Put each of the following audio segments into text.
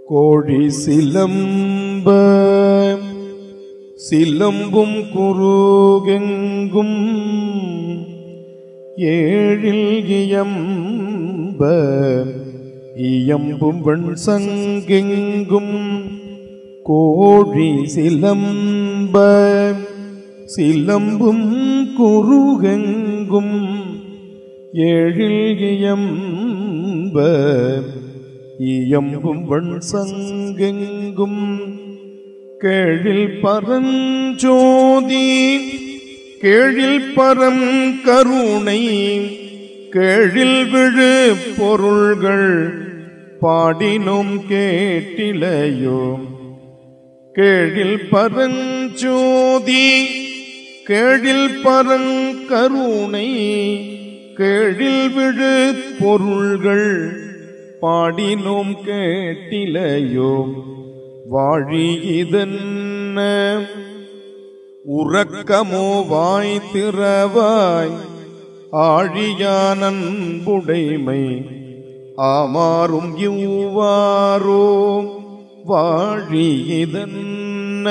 கோழி சிலம்ப சிலம்பும் குருகெங்கும் ஏழில் இயம்ப இயம்பும் வெண் சங்கெங்கும் கோழி சிலம்ப சிலம்பும் குருகெங்கும் ஏழில் இயம்ப இயம்பும் வண் சங்கெங்கும் கேழில் பரஞ்சோதி கேழில் பரம் கருணை கேழில் விழு பொருள்கள் பாடினோம் கேட்டிலையோ கேழில் பரஞ்சோதி கேழில் பரங்கருணை கேழில் விழு பொருள்கள் பாடினோம் கேட்டிலையோ வாழி இதன்ன உறக்கமோ வாய் திறவாய் ஆழியானன்புடைமை ஆமாறும் இவ்வாரோ வாழி இதன்ன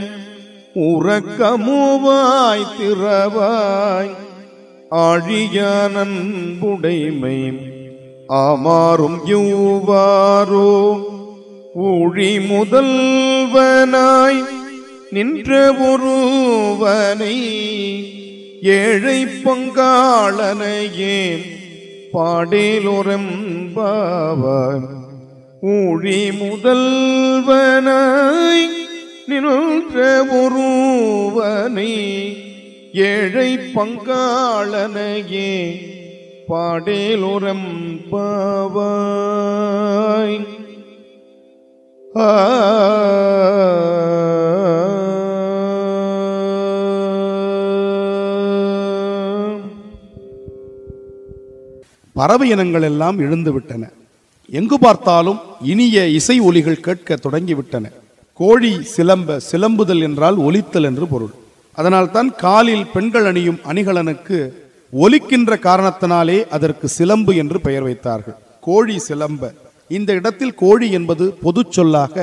உறக்கமுவாய் திறவாய் ஆழியானன்புடைமை ஆமாறும் யூவாரோ ஊழி முதல்வனாய் நின்ற ஒருவனை ஏழை பங்காளனையே பாடேலொரம்பாவான் ஊழி முதல்வனாய் நின்ற ஒருவனை ஏழை பங்காளனையே பாடேலோரம் பாவாய் ஆ பறவை இனங்கள் எல்லாம் எழுந்து விட்டன எங்கு பார்த்தாலும் இனிய இசை ஒலிகள் கேட்க தொடங்கிவிட்டன கோழி சிலம்ப சிலம்புதல் என்றால் ஒலித்தல் என்று பொருள் அதனால்தான் காலில் பெண்கள் அணியும் அணிகலனுக்கு ஒலிக்கின்ற காரணத்தினாலே அதற்கு சிலம்பு என்று பெயர் வைத்தார்கள் கோழி சிலம்ப இந்த இடத்தில் கோழி என்பது பொதுச் சொல்லாக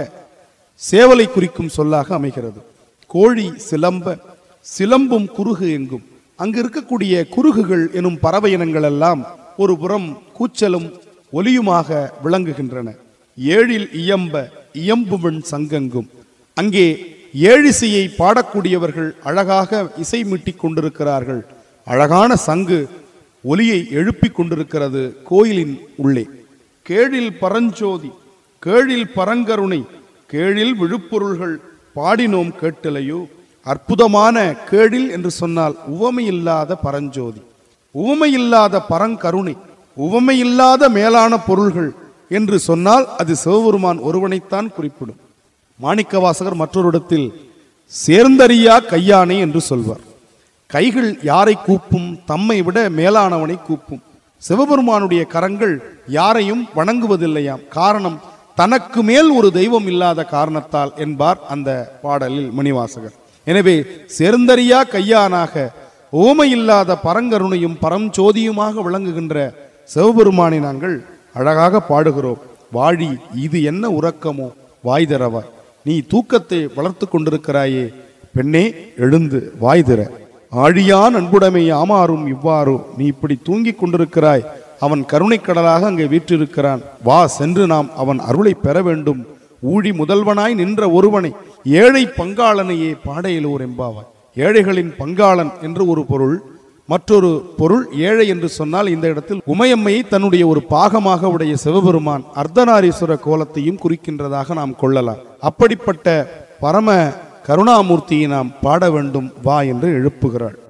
சேவலை குறிக்கும் சொல்லாக அமைகிறது கோழி சிலம்ப சிலம்பும் குருகு எங்கும் அங்கு இருக்கக்கூடிய குருகுகள் எனும் பறவை இனங்கள் எல்லாம் ஒரு புறம் கூச்சலும் ஒலியுமாக விளங்குகின்றன ஏழில் இயம்ப இயம்புவன் சங்கெங்கும் அங்கே ஏழிசையை பாடக்கூடியவர்கள் அழகாக இசை மீட்டிக் கொண்டிருக்கிறார்கள் அழகான சங்கு ஒலியை எழுப்பிக் கொண்டிருக்கிறது கோயிலின் உள்ளே கேழில் பரஞ்சோதி கேழில் பரங்கருணை கேழில் விழுப்பொருள்கள் பாடினோம் கேட்டலையோ அற்புதமான கேழில் என்று சொன்னால் உவமையில்லாத பரஞ்சோதி உவமையில்லாத பரங்கருணை உவமையில்லாத மேலான பொருள்கள் என்று சொன்னால் அது சிவபெருமான் ஒருவனைத்தான் குறிப்பிடும் மாணிக்கவாசகர் மற்றொரு இடத்தில் சேர்ந்தறியா கையானை என்று சொல்வார் கைகள் யாரை கூப்பும் தம்மை விட மேலானவனை கூப்பும் சிவபெருமானுடைய கரங்கள் யாரையும் வணங்குவதில்லையாம் காரணம் தனக்கு மேல் ஒரு தெய்வம் இல்லாத காரணத்தால் என்பார் அந்த பாடலில் மணிவாசகர் எனவே சேர்ந்தறியா கையானாக ஓமையில்லாத பரங்கருணையும் பரஞ்சோதியுமாக விளங்குகின்ற சிவபெருமானை நாங்கள் அழகாக பாடுகிறோம் வாழி இது என்ன உறக்கமோ வாய் தரவாய் நீ தூக்கத்தை வளர்த்து கொண்டிருக்கிறாயே பெண்ணே எழுந்து வாய் திற ஆழியான் அன்புடைமை ஆமாறும் இவ்வாறோ நீ இப்படி தூங்கிக் கொண்டிருக்கிறாய் அவன் கருணைக் கடலாக அங்கே வீற்றிருக்கிறான் வா சென்று நாம் அவன் அருளை பெற வேண்டும் ஊழி முதல்வனாய் நின்ற ஒருவனை ஏழை பங்காளனையே பாடையிலோர் எம்பாவாய் ஏழைகளின் பங்காளன் என்று ஒரு பொருள் மற்றொரு பொருள் ஏழை என்று சொன்னால் இந்த இடத்தில் உமையம்மையை தன்னுடைய ஒரு பாகமாக உடைய சிவபெருமான் அர்த்தநாரீஸ்வர கோலத்தையும் குறிக்கின்றதாக நாம் கொள்ளலாம் அப்படிப்பட்ட பரம கருணாமூர்த்தியை நாம் பாட வேண்டும் வா என்று எழுப்புகிறாள்